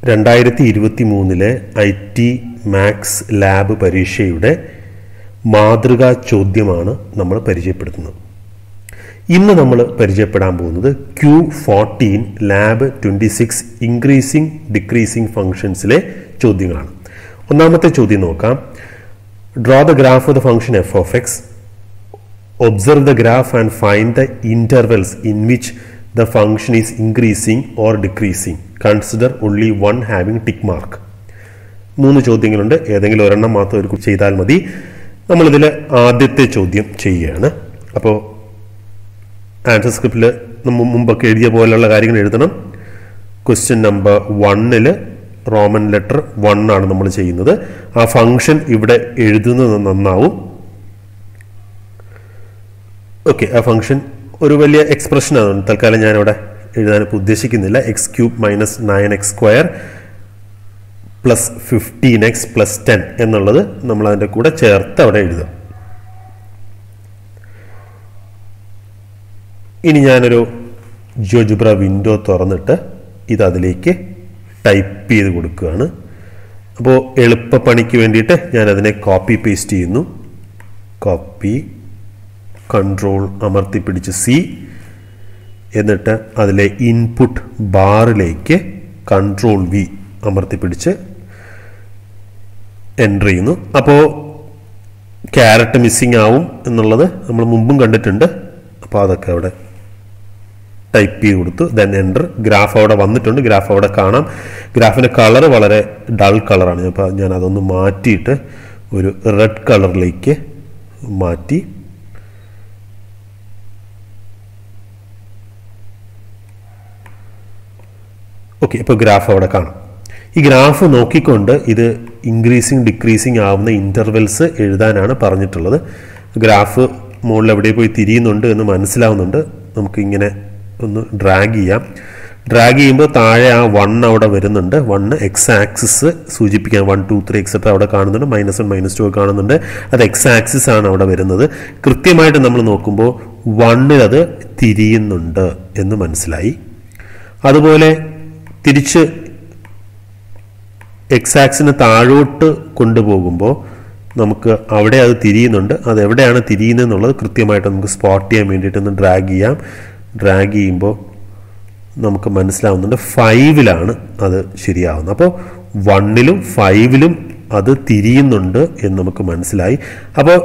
രണ്ടായിരത്തി ഇരുപത്തി മൂന്നിലെ ഐ ടി മാത്സ് ലാബ് പരീക്ഷയുടെ മാതൃകാ ചോദ്യമാണ് നമ്മൾ പരിചയപ്പെടുത്തുന്നത് ഇന്ന് നമ്മൾ പരിചയപ്പെടാൻ പോകുന്നത് Q fourteen lab twenty six increasing decreasing ഫംഗ്ഷൻസിലെ ചോദ്യങ്ങളാണ് ഒന്നാമത്തെ ചോദ്യം നോക്കാം draw the graph of the function F of X observe the graph and find the intervals in which the function is increasing or decreasing consider only one having tick mark മൂന്ന് ചോദ്യങ്ങളുണ്ട് ഏതെങ്കിലും ഒരെണ്ണം മാത്രം ഒരു ചെയ്താൽ മതി നമ്മളിതിൽ ആദ്യത്തെ ചോദ്യം ചെയ്യുകയാണ് അപ്പോൾ ആൻസർ സ്ക്രിപ്റ്റിൽ നമ്മൾ മുമ്പൊക്കെ എഴുതിയ പോലെയുള്ള കാര്യങ്ങൾ എഴുതണം ക്വസ്റ്റ്യൻ നമ്പർ വണ്ണിൽ റോമൻ ലെറ്റർ വൺ ആണ് നമ്മൾ ചെയ്യുന്നത് ആ ഫംഗ്ഷൻ ഇവിടെ എഴുതുന്നത് നന്നാവും ഓക്കെ ആ ഫംഗ്ഷൻ ഒരു വലിയ എക്സ്പ്രഷനാണ് തൽക്കാലം ഞാനിവിടെ എഴുതാനിപ്പോൾ ഉദ്ദേശിക്കുന്നില്ല X cube minus nine X square plus fifteen X plus ten എന്നുള്ളത് നമ്മൾ അതിൻ്റെ കൂടെ ചേർത്ത് അവിടെ എഴുതാം ഇനി ഞാനൊരു ജിയോജുബ്ര വിൻഡോ തുറന്നിട്ട് ഇത് അതിലേക്ക് ടൈപ്പ് ചെയ്ത് കൊടുക്കുകയാണ് അപ്പോൾ എളുപ്പപ്പണിക്ക് വേണ്ടിയിട്ട് ഞാൻ അതിനെ കോപ്പി പേസ്റ്റ് ചെയ്യുന്നു കോപ്പി കൺട്രോൾ അമർത്തി പിടിച്ച് സി എന്നിട്ട് അതിലെ ഇൻപുട്ട് ബാറിലേക്ക് കൺട്രോൾ വി അമർത്തി പിടിച്ച് എൻ്റർ ചെയ്യുന്നു അപ്പോൾ ക്യാരറ്റ് മിസ്സിംഗ് ആവും എന്നുള്ളത് നമ്മൾ മുമ്പും കണ്ടിട്ടുണ്ട് അപ്പോൾ അതൊക്കെ അവിടെ ടൈപ്പ് ചെയ്ത് കൊടുത്തു ദെൻ എൻ്റർ ഗ്രാഫ് അവിടെ വന്നിട്ടുണ്ട് ഗ്രാഫ് അവിടെ കാണാം ഗ്രാഫിൻ്റെ കളർ വളരെ ഡൾ കളറാണ് അപ്പോൾ ഞാൻ അതൊന്ന് മാറ്റിയിട്ട് ഒരു റെഡ് കളറിലേക്ക് മാറ്റി ഓക്കെ ഇപ്പോൾ ഗ്രാഫ് അവിടെ കാണാം ഈ ഗ്രാഫ് നോക്കിക്കൊണ്ട് ഇത് ഇൻക്രീസിങ് ഡിക്രീസിങ് ആവുന്ന ഇൻ്റർവെൽസ് എഴുതാനാണ് പറഞ്ഞിട്ടുള്ളത് ഗ്രാഫ് മുകളിൽ എവിടെ പോയി തിരിയുന്നുണ്ട് എന്ന് മനസ്സിലാവുന്നുണ്ട് നമുക്ക് ഇങ്ങനെ ഒന്ന് ഡ്രാഗ് ചെയ്യാം ഡ്രാഗ് ചെയ്യുമ്പോൾ താഴെ ആ വൺ അവിടെ വരുന്നുണ്ട് വണ്ണ് എക്സ് ആക്സിസ് സൂചിപ്പിക്കാൻ വൺ ടു ത്രീ എക്സെട്ര അവിടെ കാണുന്നുണ്ട് മൈനസ് വൺ മൈനസ് ടു കാണുന്നുണ്ട് അത് എക്സ് ആക്സിസ് ആണ് അവിടെ വരുന്നത് കൃത്യമായിട്ട് നമ്മൾ നോക്കുമ്പോൾ വണ്ണിൽ അത് തിരിയുന്നുണ്ട് എന്ന് മനസ്സിലായി അതുപോലെ തിരിച്ച് എക്സ് ആക്സിന് താഴോട്ട് കൊണ്ടുപോകുമ്പോൾ നമുക്ക് അവിടെ അത് തിരിയുന്നുണ്ട് അത് എവിടെയാണ് തിരിയുന്നത് എന്നുള്ളത് കൃത്യമായിട്ട് നമുക്ക് സ്പോട്ട് ചെയ്യാൻ വേണ്ടിയിട്ട് ഒന്ന് ഡ്രാഗ് ചെയ്യാം ഡ്രാഗ് ചെയ്യുമ്പോൾ നമുക്ക് മനസ്സിലാവുന്നുണ്ട് ഫൈവിലാണ് അത് ശരിയാവുന്നത് അപ്പോൾ വണ്ണിലും ഫൈവിലും അത് തിരിയുന്നുണ്ട് എന്ന് നമുക്ക് മനസ്സിലായി അപ്പോൾ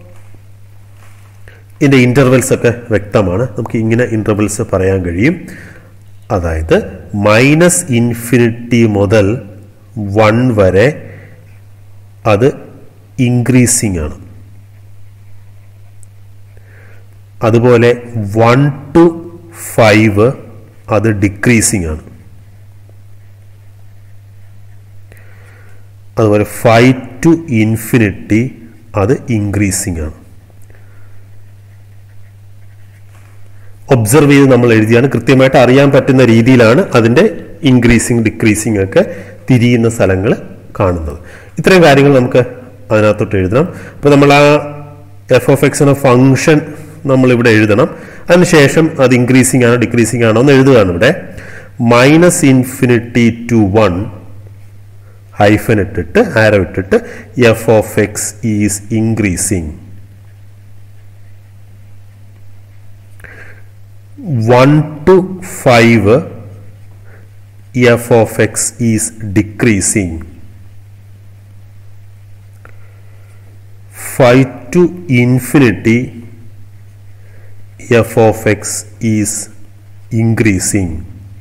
ഇതിൻ്റെ ഇൻ്റർവെൽസ് ഒക്കെ വ്യക്തമാണ് നമുക്ക് ഇങ്ങനെ ഇൻ്റർവെൽസ് പറയാൻ കഴിയും അതായത് മൈനസ് ഇൻഫിനിറ്റി മുതൽ വൺ വരെ അത് ഇൻക്രീസിങ് ആണ് അതുപോലെ വൺ ടു ഫൈവ് അത് ഡിക്രീസിങ് ആണ് അതുപോലെ ഫൈവ് ടു ഇൻഫിനിറ്റി അത് ഇൻക്രീസിങ് ആണ് ഒബ്സർവ് ചെയ്ത് നമ്മൾ എഴുതിയാണ് കൃത്യമായിട്ട് അറിയാൻ പറ്റുന്ന രീതിയിലാണ് അതിൻ്റെ ഇൻക്രീസിങ് ഡിക്രീസിങ് ഒക്കെ തിരിയുന്ന സ്ഥലങ്ങൾ കാണുന്നത് ഇത്രയും കാര്യങ്ങൾ നമുക്ക് അതിനകത്തോട്ട് എഴുതണം അപ്പോൾ നമ്മൾ ആ എഫ് ഓഫ് എക്സ് എന്ന ഫംഗ്ഷൻ നമ്മളിവിടെ എഴുതണം അതിനുശേഷം അത് ഇൻക്രീസിങ് ആണോ ഡിക്രീസിങ് ആണോ എന്ന് എഴുതുകയാണ് ഇവിടെ minus infinity to one hyphen ഇട്ടിട്ട് ആരോ ഇട്ടിട്ട് F of X is increasing one to five F of X is decreasing five to infinity F of X is increasing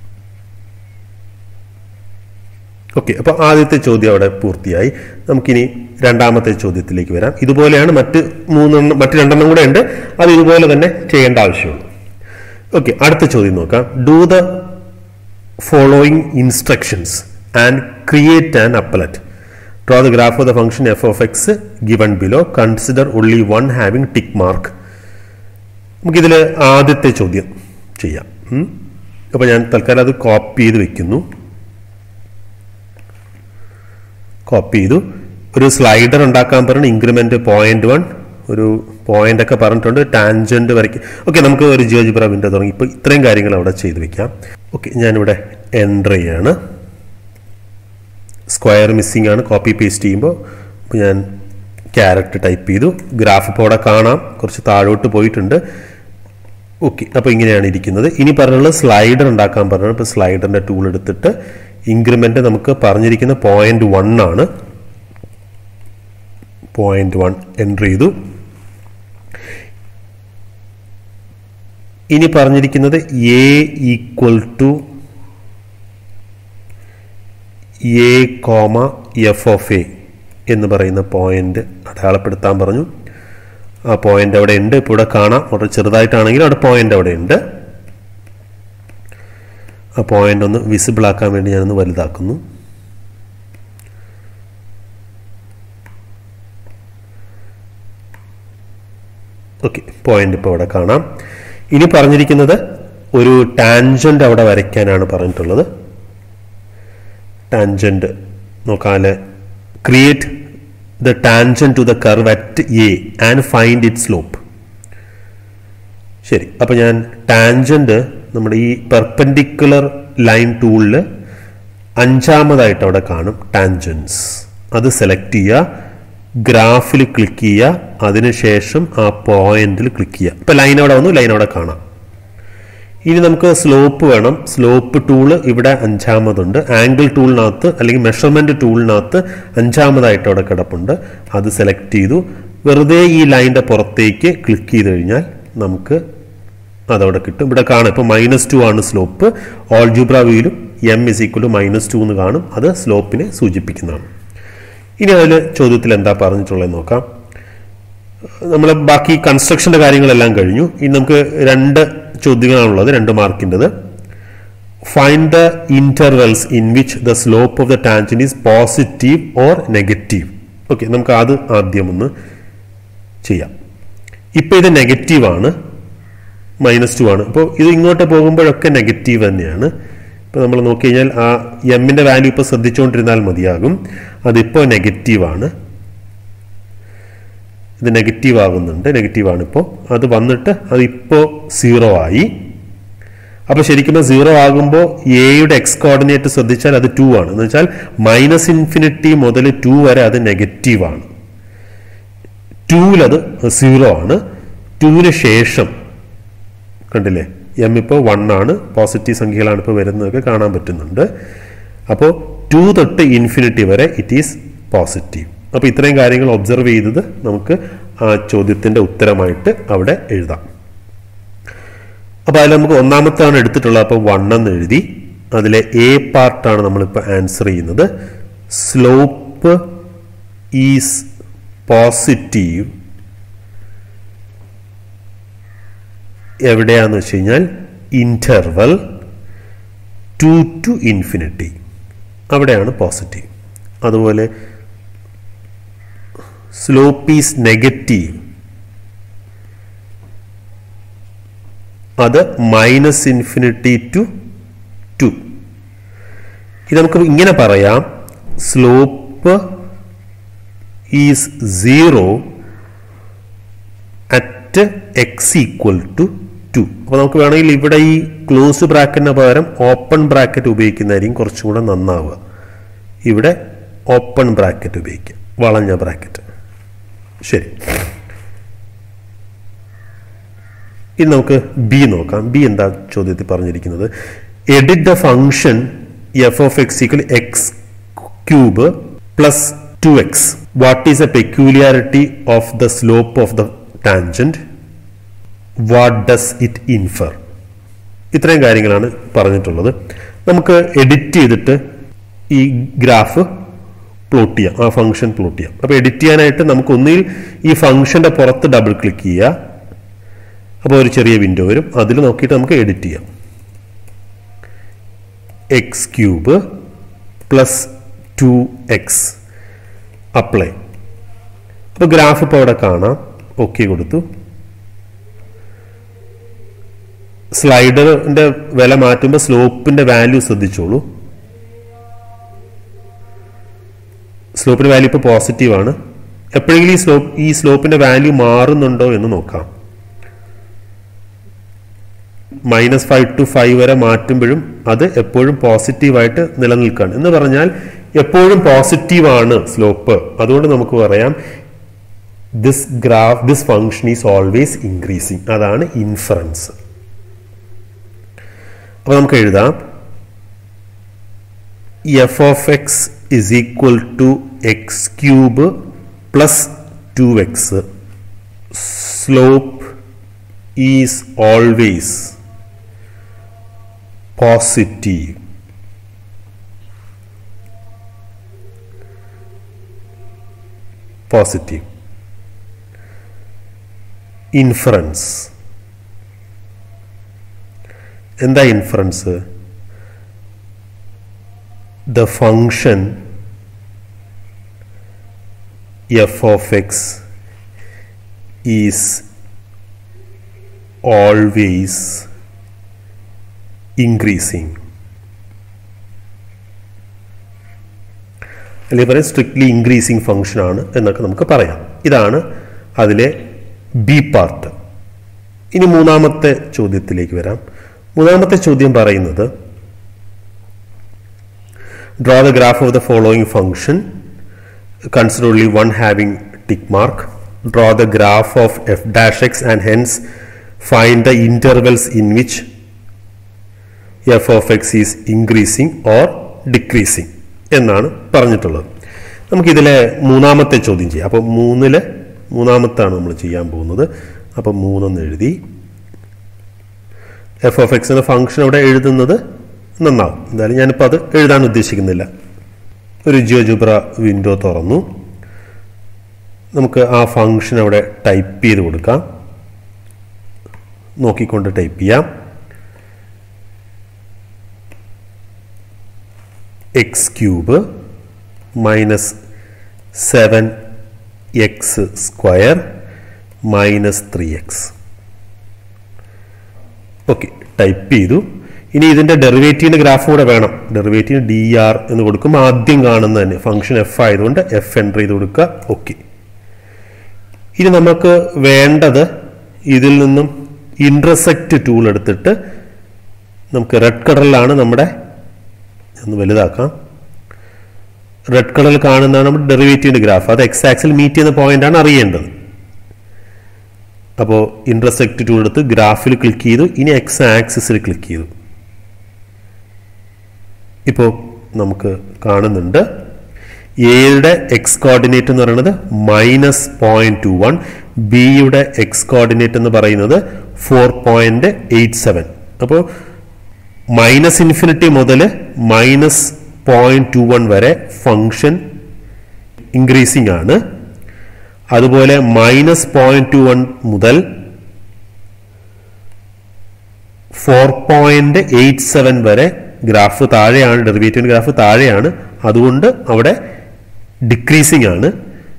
okay അപ്പോൾ ആദ്യത്തെ ചോദ്യം അവിടെ പൂർത്തിയായി നമുക്കിനി രണ്ടാമത്തെ ചോദ്യത്തിലേക്ക് വരാം ഇതുപോലെയാണ് മറ്റ് മൂന്നെണ്ണം മറ്റ് രണ്ടെണ്ണം കൂടെ ഉണ്ട് അത് ഇതുപോലെ തന്നെ ചെയ്യേണ്ട ആവശ്യമുള്ളൂ ഓക്കെ അടുത്ത ചോദ്യം നോക്കാം do the following instructions and create an applet draw the graph of the function F of X given below consider only one having tick mark നമുക്കിതിൽ ആദ്യത്തെ ചോദ്യം ചെയ്യാം അപ്പോൾ ഞാൻ തൽക്കാലം അത് കോപ്പി ചെയ്ത് വെക്കുന്നു കോപ്പി ചെയ്തു ഒരു സ്ലൈഡർ ഉണ്ടാക്കാൻ പറഞ്ഞ ഇൻക്രിമെന്റ് പോയിന്റ് വൺ ഒരു പോയിന്റ് ഒക്കെ പറഞ്ഞിട്ടുണ്ട് ടാൻജന്റ് വരയ്ക്കും ഓക്കെ നമുക്ക് ഒരു ജിയോജിബ്ര വിൻഡോ തുടങ്ങി ഇപ്പോൾ ഇത്രയും കാര്യങ്ങൾ അവിടെ ചെയ്ത് വെക്കാം ഓക്കെ ഞാനിവിടെ എൻ്റർ ചെയ്യാണ് സ്ക്വയർ മിസ്സിംഗ് ആണ് കോപ്പി പേസ്റ്റ് ചെയ്യുമ്പോൾ അപ്പോൾ ഞാൻ ക്യാരറ്റ് ടൈപ്പ് ചെയ്തു ഗ്രാഫ് ഇപ്പോൾ അവിടെ കാണാം കുറച്ച് താഴോട്ട് പോയിട്ടുണ്ട് ഓക്കെ അപ്പോൾ ഇങ്ങനെയാണ് ഇരിക്കുന്നത് ഇനി പറഞ്ഞുള്ളത് സ്ലൈഡർ ഉണ്ടാക്കാൻ പറഞ്ഞു ഇപ്പോൾ സ്ലൈഡറിൻ്റെ ടൂൾ എടുത്തിട്ട് ഇൻക്രിമെൻ്റ് നമുക്ക് പറഞ്ഞിരിക്കുന്ന പോയിന്റ് വൺ ആണ് പോയിന്റ് വൺ എൻ്റർ ചെയ്തു ഇനി പറഞ്ഞിരിക്കുന്നത് A equal to A comma F of A എന്ന് പറയുന്ന പോയിന്റ് അടയാളപ്പെടുത്താൻ പറഞ്ഞു ആ പോയിന്റ് അവിടെ ഉണ്ട് ഇപ്പോൾ ഇവിടെ കാണാം വളരെ ചെറുതായിട്ടാണെങ്കിലും അവിടെ പോയിന്റ് അവിടെ ഉണ്ട് ആ പോയിന്റ് ഒന്ന് വിസിബിൾ ആക്കാൻ വേണ്ടി ഞാനൊന്ന് വലുതാക്കുന്നു ഓക്കെ പോയിന്റ് ഇപ്പോൾ അവിടെ കാണാം ഇനി പറഞ്ഞിരിക്കുന്നത് ഒരു ടാൻജന്റ് അവിടെ വരയ്ക്കാനാണ് പറഞ്ഞിട്ടുള്ളത് ടാൻജന്റ് നോക്കാല് create the tangent to the curve at A and find it slope ശരി അപ്പോൾ ഞാൻ ടാൻജന്റ് നമ്മുടെ ഈ പെർപെൻഡിക്കുലർ ലൈൻ ടൂളിൽ അഞ്ചാമതായിട്ട് അവിടെ കാണും ടാൻജൻസ് അത് സെലക്ട് ചെയ്യുക ഗ്രാഫിൽ ക്ലിക്ക് ചെയ്യുക അതിനുശേഷം ആ പോയിന്റിൽ ക്ലിക്ക് ചെയ്യുക ഇപ്പം ലൈൻ അവിടെ വന്നു ലൈൻ അവിടെ കാണാം ഇനി നമുക്ക് സ്ലോപ്പ് വേണം സ്ലോപ്പ് ടൂള് ഇവിടെ അഞ്ചാമതുണ്ട് ആംഗിൾ ടൂളിനകത്ത് അല്ലെങ്കിൽ മെഷർമെന്റ് ടൂളിനകത്ത് അഞ്ചാമതായിട്ട് അവിടെ കിടപ്പുണ്ട് അത് സെലക്ട് ചെയ്തു വെറുതെ ഈ ലൈൻ്റെ പുറത്തേക്ക് ക്ലിക്ക് ചെയ്ത് കഴിഞ്ഞാൽ നമുക്ക് അതവിടെ കിട്ടും ഇവിടെ കാണാം ഇപ്പോൾ മൈനസ് ടു ആണ് സ്ലോപ്പ് ഓൾജുബ്ര വ്യൂയിലും M is equal to minus two എന്ന് കാണും അത് സ്ലോപ്പിനെ സൂചിപ്പിക്കുന്നതാണ് ഇനി അതിൽ ചോദ്യത്തിൽ എന്താ പറഞ്ഞിട്ടുള്ളത് നോക്കാം നമ്മൾ ബാക്കി കൺസ്ട്രക്ഷൻ്റെ കാര്യങ്ങളെല്ലാം കഴിഞ്ഞു ഇനി നമുക്ക് രണ്ട് ചോദ്യങ്ങളാണുള്ളത് രണ്ട് മാർക്കിൻ്റെത് find the intervals in which the slope of the tangent is positive or negative okay നമുക്ക് അത് ആദ്യം ഒന്ന് ചെയ്യാം ഇപ്പം ഇത് നെഗറ്റീവ് ആണ് മൈനസ് ടു ആണ് അപ്പോൾ ഇത് ഇങ്ങോട്ട് പോകുമ്പോഴൊക്കെ നെഗറ്റീവ് തന്നെയാണ് ഇപ്പോൾ നമ്മൾ നോക്കി കഴിഞ്ഞാൽ ആ എമ്മിൻ്റെ വാല്യൂ ഇപ്പോൾ ശ്രദ്ധിച്ചുകൊണ്ടിരുന്നാൽ മതിയാകും അതിപ്പോൾ നെഗറ്റീവാണ് ഇത് നെഗറ്റീവ് ആകുന്നുണ്ട് നെഗറ്റീവാണ് ഇപ്പോൾ അത് വന്നിട്ട് അതിപ്പോൾ സീറോ ആയി അപ്പോൾ ശരിക്കും സീറോ ആകുമ്പോൾ എയുടെ എക്സ് കോർഡിനേറ്റ് ശ്രദ്ധിച്ചാൽ അത് ടു ആണ് എന്ന് വെച്ചാൽ മൈനസ് ഇൻഫിനിറ്റി മുതൽ ടു വരെ അത് നെഗറ്റീവ് ആണ് ടൂവിൽ അത് സീറോ ആണ് ടൂവിന് ശേഷം കണ്ടില്ലേ എം ഇപ്പോൾ വൺ ആണ് പോസിറ്റീവ് സംഖ്യകളാണ് ഇപ്പോൾ വരുന്നതൊക്കെ കാണാൻ പറ്റുന്നുണ്ട് അപ്പോൾ ടു തൊട്ട് ഇൻഫിനിറ്റി വരെ ഇറ്റ് ഈസ് പോസിറ്റീവ് അപ്പോൾ ഇത്രയും കാര്യങ്ങൾ ഒബ്സർവ് ചെയ്തത് നമുക്ക് ആ ചോദ്യത്തിൻ്റെ ഉത്തരമായിട്ട് അവിടെ എഴുതാം അപ്പോൾ അതിൽ നമുക്ക് ഒന്നാമത്താണ് എടുത്തിട്ടുള്ളത് അപ്പോൾ വൺ എന്ന് എഴുതി അതിലെ എ പാർട്ടാണ് നമ്മളിപ്പോൾ ആൻസർ ചെയ്യുന്നത് സ്ലോപ്പ് ഈസ് പോസിറ്റീവ് എവിടെയാന്ന് വെച്ച് കഴിഞ്ഞാൽ ഇൻ്റർവൽ ടു ടു ഇൻഫിനിറ്റി അവിടെയാണ് പോസിറ്റീവ് അതുപോലെ സ്ലോപ്പ് ഈസ് നെഗറ്റീവ് അത് മൈനസ് ഇൻഫിനിറ്റി ടു ടു ഇത് നമുക്ക് ഇങ്ങനെ പറയാം slope is zero at X equal to two അപ്പോൾ നമുക്ക് വേണമെങ്കിൽ ഇവിടെ ഈ ക്ലോസ് ബ്രാക്കറ്റിന് പകരം ഓപ്പൺ ബ്രാക്കറ്റ് ഉപയോഗിക്കുന്നതായിരിക്കും കുറച്ചും കൂടെ നന്നാവുക ഇവിടെ ഓപ്പൺ ബ്രാക്കറ്റ് ഉപയോഗിക്കുക വളഞ്ഞ ബ്രാക്കറ്റ് ശരി ഇനി നമുക്ക് ബി നോക്കാം ബി എന്താ ചോദ്യത്തിൽ പറഞ്ഞിരിക്കുന്നത് edit the function F of X equal X cube plus two X what is a peculiarity of the slope of the tangent what does it infer ഇത്രയും കാര്യങ്ങളാണ് പറഞ്ഞിട്ടുള്ളത് നമുക്ക് എഡിറ്റ് ചെയ്തിട്ട് ഈ ഗ്രാഫ് പ്ലോട്ട് ചെയ്യാം ആ ഫംഗ്ഷൻ പ്ലോട്ട് ചെയ്യാം അപ്പോൾ എഡിറ്റ് ചെയ്യാനായിട്ട് നമുക്ക് ഒന്നിൽ ഈ ഫംഗ്ഷന്റെ പുറത്ത് ഡബിൾ ക്ലിക്ക് ചെയ്യുക അപ്പോൾ ഒരു ചെറിയ വിൻഡോ വരും അതിൽ നോക്കിയിട്ട് നമുക്ക് എഡിറ്റ് ചെയ്യാം X cube plus two X apply അപ്പോൾ ഗ്രാഫ് ഇപ്പോൾ അവിടെ കാണാം ഓക്കെ കൊടുത്തു സ്ലൈഡറിന്റെ വില മാറ്റുമ്പോൾ സ്ലോപ്പിന്റെ വാല്യൂ ശ്രദ്ധിച്ചോളൂ സ്ലോപ്പിന്റെ വാല്യൂ ഇപ്പോൾ പോസിറ്റീവ് ആണ് എപ്പോഴെങ്കിലും ഈ സ്ലോപ്പ് ഈ സ്ലോപ്പിന്റെ വാല്യൂ മാറുന്നുണ്ടോ എന്ന് നോക്കാം മൈനസ് ഫൈവ് ടു ഫൈവ് വരെ മാറ്റുമ്പോഴും അത് എപ്പോഴും പോസിറ്റീവായിട്ട് നിലനിൽക്കുകയാണ് എന്ന് പറഞ്ഞാൽ എപ്പോഴും പോസിറ്റീവാണ് സ്ലോപ്പ് അതുകൊണ്ട് നമുക്ക് പറയാം this graph this function is always increasing അതാണ് ഇൻഫറൻസ് അപ്പൊ നമുക്ക് എഴുതാം F of X is equal to X cube plus two X slope is always positive positive inference എന്താ inference the function F of X is always increasing അല്ലെങ്കിൽ പറയാം strictly increasing function ആണ് എന്നൊക്കെ നമുക്ക് പറയാം ഇതാണ് അതിലെ ബി പാർട്ട് ഇനി മൂന്നാമത്തെ ചോദ്യത്തിലേക്ക് വരാം മൂന്നാമത്തെ ചോദ്യം പറയുന്നത് draw the graph of the following function consider only one having tick mark draw the graph of F dash X and hence find the intervals in which F of X is increasing or decreasing എന്നാണ് പറഞ്ഞിട്ടുള്ളത് നമുക്കിതിലെ മൂന്നാമത്തെ ചോദ്യം ചെയ്യാം അപ്പോൾ മൂന്നില് മൂന്നാമത്താണ് നമ്മൾ ചെയ്യാൻ പോകുന്നത് അപ്പോൾ മൂന്നെന്ന് എഴുതി എഫ് ഓഫ് എക്സ് എന്ന ഫംഗ്ഷൻ അവിടെ എഴുതുന്നത് നന്നാവും എന്തായാലും ഞാനിപ്പോൾ അത് എഴുതാൻ ഉദ്ദേശിക്കുന്നില്ല ഒരു ജിയോജുബ്ര വിൻഡോ തുറന്നു നമുക്ക് ആ ഫംഗ്ഷൻ അവിടെ ടൈപ്പ് ചെയ്ത് കൊടുക്കാം നോക്കിക്കൊണ്ട് ടൈപ്പ് ചെയ്യാം X cube minus seven X square minus three X okay type ചെയ്തു ഇനി ഇതിന്റെ ഡെറിവേറ്റീവിന്റെ ഗ്രാഫ് കൂടെ വേണം ഡെറിവേറ്റീവ് ഡി ആർ എന്ന് കൊടുക്കുമ്പോൾ ആദ്യം കാണുന്ന തന്നെ ഫംഗ്ഷൻ എഫ് ആയതുകൊണ്ട് എഫ് എൻ്റർ ചെയ്ത് കൊടുക്കുക ഓക്കെ ഇനി നമുക്ക് വേണ്ടത് ഇതിൽ നിന്നും ഇന്റർസെക്റ്റ് ടൂൾ എടുത്തിട്ട് നമുക്ക് റെഡ് കളറിലാണ് നമ്മുടെ ഒന്ന് വലുതാക്കാം റെഡ് കളറിൽ കാണുന്നതാണ് നമ്മുടെ ഡെറിവേറ്റീവിന്റെ ഗ്രാഫ് അത് എക്സ് ആക്സിൽ മീറ്റ് ചെയ്യുന്ന പോയിന്റ് ആണ് അറിയേണ്ടത് അപ്പോൾ ഇന്റർസെക്റ്റ് ടൂൾ എടുത്ത് ഗ്രാഫിൽ ക്ലിക്ക് ചെയ്തു ഇനി എക്സ് ആക്സിസിൽ ക്ലിക്ക് ചെയ്തു ഇപ്പോൾ നമുക്ക് കാണുന്നുണ്ട് എയുടെ എക്സ് കോർഡിനേറ്റ് എന്ന് പറയുന്നത് മൈനസ് പോയിന്റ് ടു വൺ ബിയുടെ എക്സ് കോർഡിനേറ്റ് എന്ന് പറയുന്നത് ഫോർ പോയിന്റ് എയ്റ്റ് സെവൻ അപ്പോൾ മൈനസ് ഇൻഫിനിറ്റി മുതൽ മൈനസ് പോയിന്റ് ടു വൺ വരെ ഫങ്ഷൻ ഇൻക്രീസിംഗ് ആണ് അതുപോലെ മൈനസ് പോയിന്റ് ടു വൺ മുതൽ ഫോർ പോയിന്റ് എയ്റ്റ് സെവൻ വരെ ഗ്രാഫ് താഴെയാണ് ഡെറിവേറ്റീവ് ഗ്രാഫ് താഴെയാണ് അതുകൊണ്ട് അവിടെ ഡിക്രീസിംഗ് ആണ്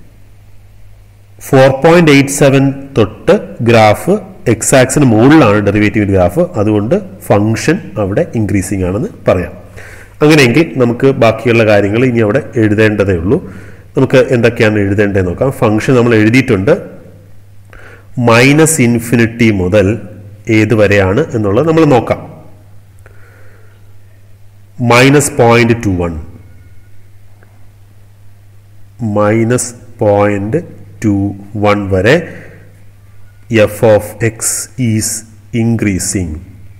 ഫോർ പോയിന്റ് എയ്റ്റ് സെവൻ തൊട്ട് ഗ്രാഫ് എക്സ് ആക്സിന് മുകളിലാണ് ഡെറിവേറ്റീവ് ഗ്രാഫ് അതുകൊണ്ട് ഫംഗ്ഷൻ അവിടെ ഇൻക്രീസിംഗ് ആണെന്ന് പറയാം അങ്ങനെയെങ്കിൽ നമുക്ക് ബാക്കിയുള്ള കാര്യങ്ങൾ ഇനി അവിടെ എഴുതേണ്ടതേ ഉള്ളൂ നമുക്ക് എന്തൊക്കെയാണ് എഴുതേണ്ടത് നോക്കാം ഫംഗ്ഷൻ നമ്മൾ എഴുതിയിട്ടുണ്ട് മൈനസ് ഇൻഫിനിറ്റി മുതൽ ഏത് വരെയാണ് എന്നുള്ളത് നമ്മൾ നോക്കാം minus point two one minus point two one വരെ F of X is increasing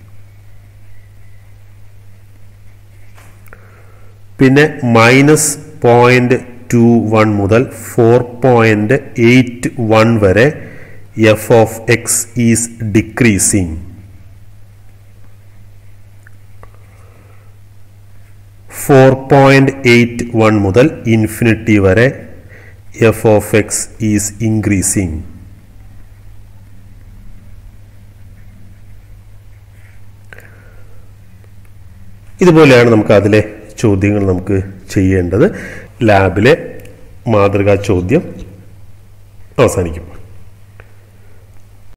പിന്നെ മൈനസ് പോയിന്റ് ടു വൺ മുതൽ ഫോർ പോയിന്റ് എയ്റ്റ് വൺ വരെ F of X is decreasing four point eight one മുതൽ ഇൻഫിനിറ്റി വരെ F of X is increasing ഇതുപോലെയാണ് നമുക്ക് അതിലെ ചോദ്യങ്ങൾ നമുക്ക് ചെയ്യേണ്ടത് ലാബിലെ മാതൃകാ ചോദ്യം അവസാനിക്കും